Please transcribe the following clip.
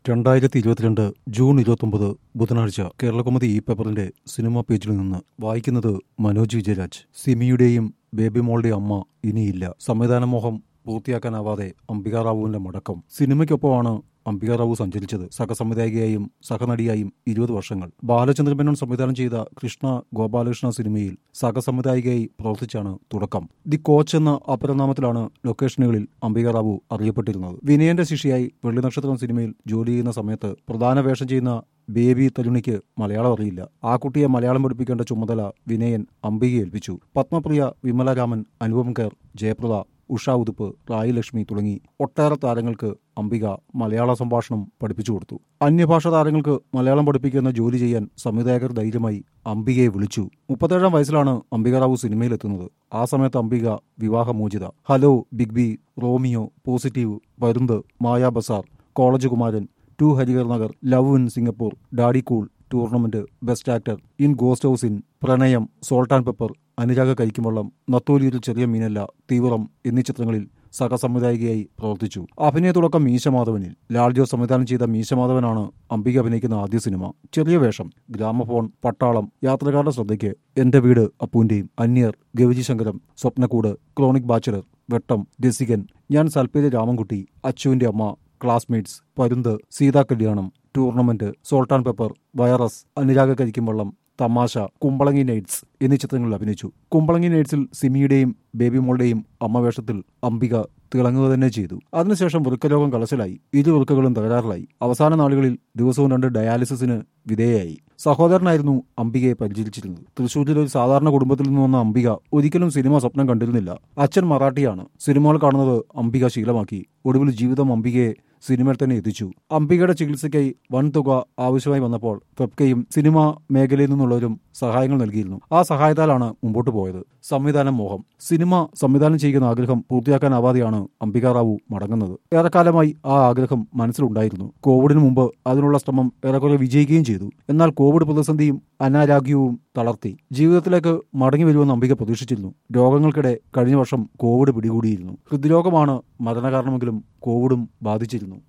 രണ്ടായിരത്തി ഇരുപത്തിരണ്ട് ജൂൺ ഇരുപത്തൊമ്പത് ബുധനാഴ്ച കേരളകൗമുദി ഈ പേപ്പറിന്റെ സിനിമാ പേജിൽ നിന്ന് വായിക്കുന്നത് മനോജ് വിജയരാജ് സിമിയുടെയും ബേബി മോളുടെ അമ്മ ഇനിയില്ല സംവിധാനമോഹം പൂർത്തിയാക്കാനാവാതെ അംബികാറാവുവിന്റെ മടക്കം സിനിമയ്ക്കൊപ്പമാണ് അംബികാറാവു സഞ്ചരിച്ചത് സഹസംവിധായികയായും സഹനടിയായും ഇരുപത് വർഷങ്ങൾ ബാലചന്ദ്രൻ മേനോൻ സംവിധാനം ചെയ്ത കൃഷ്ണ ഗോപാലകൃഷ്ണ സിനിമയിൽ സഹസംവിധായികയായി പ്രവർത്തിച്ചാണ് തുടക്കം ദി കോച്ച് എന്ന അപരനാമത്തിലാണ് ലൊക്കേഷനുകളിൽ അംബികാറാവു അറിയപ്പെട്ടിരുന്നത് വിനയന്റെ ശിഷ്യയായി വെള്ളി നക്ഷത്രം സിനിമയിൽ ജോലി ചെയ്യുന്ന സമയത്ത് പ്രധാന വേഷം ചെയ്യുന്ന ബേബി തരുണിക്ക് മലയാളം അറിയില്ല ആ കുട്ടിയെ മലയാളം പഠിപ്പിക്കേണ്ട ചുമതല വിനയൻ അംബികയെ ഏൽപ്പിച്ചു പത്മപ്രിയ വിമല രാമൻ അനുപം കെയർ ജയപ്രദ ഉഷ ഉതുപ്പ് റായി ലക്ഷ്മി തുടങ്ങി ഒട്ടേറെ താരങ്ങൾക്ക് അംബിക മലയാള സംഭാഷണം പഠിപ്പിച്ചു കൊടുത്തു അന്യഭാഷ താരങ്ങൾക്ക് മലയാളം പഠിപ്പിക്കുന്ന ജോലി ചെയ്യാൻ സംവിധായകർ ധൈര്യമായി അംബികയെ വിളിച്ചു മുപ്പത്തേഴാം വയസ്സിലാണ് അംബിക റാവു സിനിമയിലെത്തുന്നത് ആ സമയത്ത് അംബിക വിവാഹമോചിത hello big B Romeo positive Parunthu Maya Bazaar college Kumaran two Harihar Nagar love in Singapore daddy cool tournament best actor in ghost house inn Pranayam salt and pepper Anuraga കരിക്കുമ്പള്ളം നത്തോലിയൊരു ചെറിയ മീനല്ല തീവ്രം എന്നീ ചിത്രങ്ങളിൽ സഹസംവിധായികയായി പ്രവർത്തിച്ചു അഭിനയ തുടക്കം മീശമാധവനിൽ ലാൽ ജോസ് സംവിധാനം ചെയ്ത മീശമാധവനാണ് അംബിക അഭിനയിക്കുന്ന ആദ്യ സിനിമ ചെറിയ വേഷം ഗ്രാമഫോൺ പട്ടാളം യാത്രക്കാരുടെ ശ്രദ്ധയ്ക്ക് എന്റെ വീട് അപ്പൂന്റെയും അന്യർ ഗവിജി ശങ്കരം സ്വപ്നക്കൂട് ക്രോണിക് ബാച്ചലർ വെട്ടം രസികൻ ഞാൻ സൽപ്പേര് രാമൻകുട്ടി അച്ചുവിന്റെ അമ്മ classmates Parunthu Seetha Kalyanam tournament salt and pepper virus Anuraga കരിക്കുംവള്ളം തമാശ കുമ്പളങ്ങി നൈറ്റ്സ് എന്നീ ചിത്രങ്ങളിൽ അഭിനയിച്ചു കുമ്പളങ്ങി നൈറ്റ്സിൽ സിമിയുടെയും ബേബി മോളുടെയും അമ്മവേഷത്തിൽ അംബിക തിളങ്ങുക തന്നെ ചെയ്തു അതിനുശേഷം വൃക്കരോഗം കലശലായി ഇരു വൃക്കകളും തകരാറിലായി അവസാന നാളുകളിൽ ദിവസവും രണ്ട് ഡയാലിസിസിന് വിധേയയായി സഹോദരനായിരുന്നു അംബികയെ പരിചരിച്ചിരുന്നത് തൃശൂരിലെ ഒരു സാധാരണ കുടുംബത്തിൽ നിന്ന് വന്ന അംബിക ഒരിക്കലും സിനിമ സ്വപ്നം കണ്ടിരുന്നില്ല അച്ഛൻ മറാഠിയാണ് സിനിമകൾ കാണുന്നത് അംബിക ശീലമാക്കി ഒടുവിൽ ജീവിതം അംബികയെ സിനിമയിൽ തന്നെ എത്തിച്ചു അംബികയുടെ ചികിത്സയ്ക്കായി വൻ തുക ആവശ്യമായി വന്നപ്പോൾ ഫെപ്കയും സിനിമാ മേഖലയിൽ നിന്നുള്ളവരും സഹായങ്ങൾ നൽകിയിരുന്നു ആ സഹായത്താലാണ് മുമ്പോട്ട് പോയത് സംവിധാനം മോഹം സിനിമ സംവിധാനം ചെയ്യുന്ന ആഗ്രഹം പൂർത്തിയാക്കാനാവാതെയാണ് അംബിക റാവു മടങ്ങുന്നത് ഏറെക്കാലമായി ആ ആഗ്രഹം മനസ്സിലുണ്ടായിരുന്നു കോവിഡിന് മുമ്പ് അതിനുള്ള ശ്രമം ഏറെക്കുറെ വിജയിക്കുകയും ചെയ്തു എന്നാൽ കോവിഡ് പ്രതിസന്ധിയും അനാരോഗ്യവും തളർത്തി ജീവിതത്തിലേക്ക് മടങ്ങി വരുമെന്ന് അംബിക പ്രതീക്ഷിച്ചിരുന്നു രോഗങ്ങൾക്കിടെ കഴിഞ്ഞ വർഷം കോവിഡ് പിടികൂടിയിരുന്നു ഹൃദ്രോഗമാണ് മരണകാരണമെങ്കിലും കോവിഡും ബാധിച്ചിരുന്നു